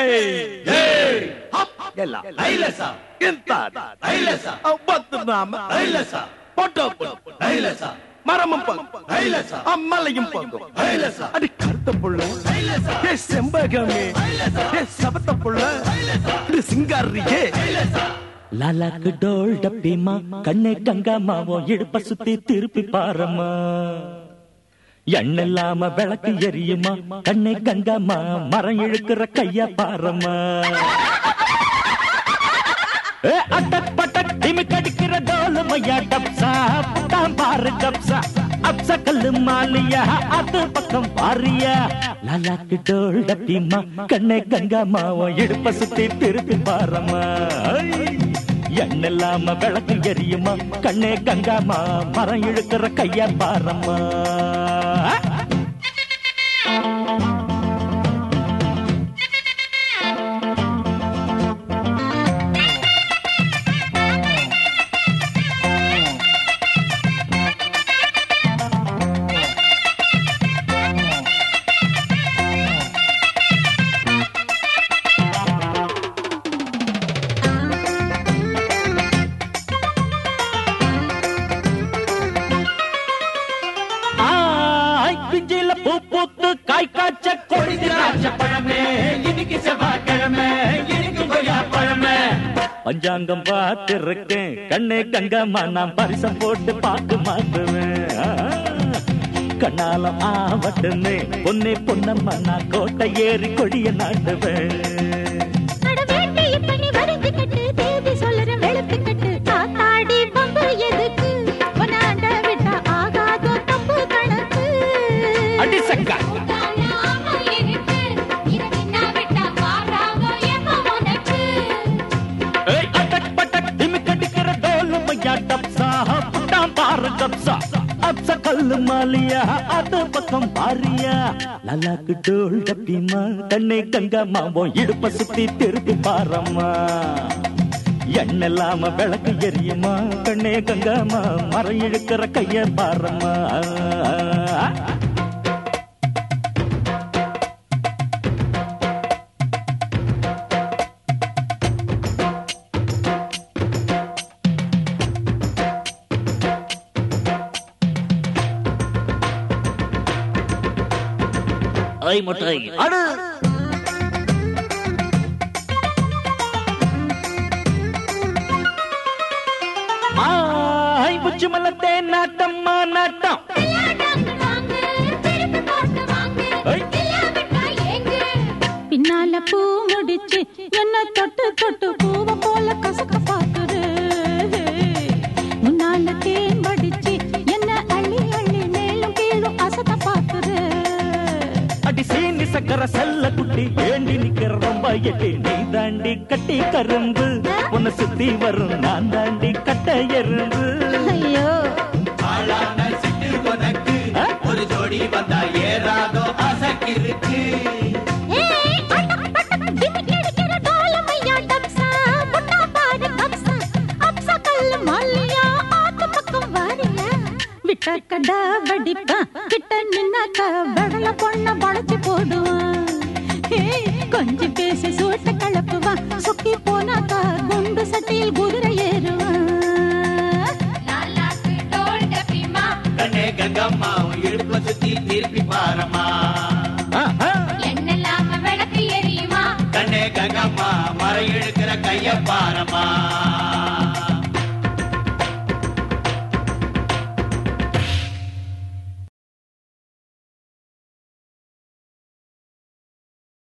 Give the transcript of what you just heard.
ಎಲ್ಲ ಐಲಸ ಎಂತ ಐಲಸ பத்து நாம ஐலச போட்டோ ஐலச மரமும் பங்கும் ஐலச அம்மலையும் பங்கும் ஐலச அடி கருத்த புள்ள ஐலச ஏ செம்பகமே ஏ சபத்த புள்ள இது சிங்காரியே லாலாக்கு டோல் டப்பிமா கண்ணே கங்காமாவோ இடுப்ப சுத்தி திருப்பி பாரம்மா எண்ணில்லாம விளக்கு எரியுமா கண்ணே கங்காமா மரம் இழுக்கிற கைய பாரம்மா ஏ, அட்டக் பட்டக் டிமிக் அடிக்கிற டோலு மையா டப்சா புட்டாம் பாரு கப்சா அப்சா கல்லு மாலியா அது பக்கம் பாரியா லாலாக்கு டோல் டப்பிமா கண்ணே கங்காமாவோ இடுப்ப சுத்தி திருப்பி பாரம்மா எண்ணில்லாம விளக்கு எரியுமா கண்ணே கங்காமா மரம் இழுக்கிற கைய பாரம்மா ஆய் பிஞ்சில பூ பூத்து காய் காய்ச்ச கொடி திராட்சை பழமே இன்னைக்கு செவ்வாய்க்கிழமை இன்னைக்கு கொய்யா பழமே பஞ்சாங்கம் பார்த்திருக்கேன் கண்ணே கங்கம்மா நான் பரிசம் போட்டு பார்க்க மாட்டுவேன் ஆ, கண்ணாலம் ஆவட்டுமே பொன்னே பொன்னம்மா நான் கோட்டை ஏறி கொடிய நாட்டுவேன் அட வேட்டி இப்ப நீ வரிஞ்சு கட்டு, தேதி சொல்லுறேன் வெளுத்து கட்டு. காத்தாடி பம்பு எதுக்கு? உன்னாண்ட விட்டா ஆகாதோ தப்பு கணக்கு. அடி சக்கா காணாம இருக்கு, இதை நின்னா விட்டா மாறாதோ எப்ப உனக்கு? ஏய், அட்டக் பட்டக் திமிக் அடிக்கிற டோலு மையா டப்சா புட்டாம் பாரு கப்சா அப்சா கல்லு மாலியா அது பக்கம் பாரியா லல்லாக்கு டோல் டப்பிமா கண்ணே கங்கம்மா உன் இடுப்ப சுத்தி திருப்பி பாரம்மா எண்ணெல்லாம விளக்கு எரியுமா கண்ணே கங்கம்மா மரம் இழுக்கிற கைய பாரம்மா ஐ முட்டை அடு ஆய் புச்சு மலத்தே நாட்டம்மா நாட்டம் விளையாடாங்க வாங்க, திருப்பி போட்டு வாங்க, ஐ. இல்லாவிட்டா ஏங்கு. பின்னால பூ முடிச்சு என்ன தொட்டு தொட்டு பூவ போல கசக்க பாக்குது முன்னால தேன் வடிச்சு என்ன அள்ளி அள்ளி மேலும் கீழும் அசத்த பாக்குது அடி சீனி சக்கர செல்ல குட்டி ஏண்டி நிக்கிற ரொம்ப எட்டி நீ தாண்டி கட்டி கரும்பு உன்னை சுத்தி வரும் நான் தாண்டி கட்ட எறும்பு ஐயோ ஆளான சிட்டு உனக்கு ஒரு ஜோடி வந்தா ஏறாதோ அசக்கிருக்கு ஏய், அட்டக் பட்டக் டிமிக் அடிக்கிற டோலமையா டப்சா, புட்டா பாரு கப்சா, அப்சா கல்லு மல்லியா, ஆத்து பக்கம் வாரியா. விட்டாக்கடா வடிப்பான், கிட்ட நின்னாக்கா வெடல பொண்ண வளைச்சு போடுவான். ஏய், கொஞ்சி பேசி சூட்ட கலப்புவான், சொக்கி போனாக்கா குண்டு சட்டியில் குதிரை ஏறுவான். கண்ணே கங்கம்மா உன் இடுப்ப சுத்தி திருப்பி பாரம்மா ஆஹா. எண்ணெல்லாம விளக்கு எரியுமா கண்ணே கங்கம்மா மரம் இழுக்கிற கைய பாரம்மா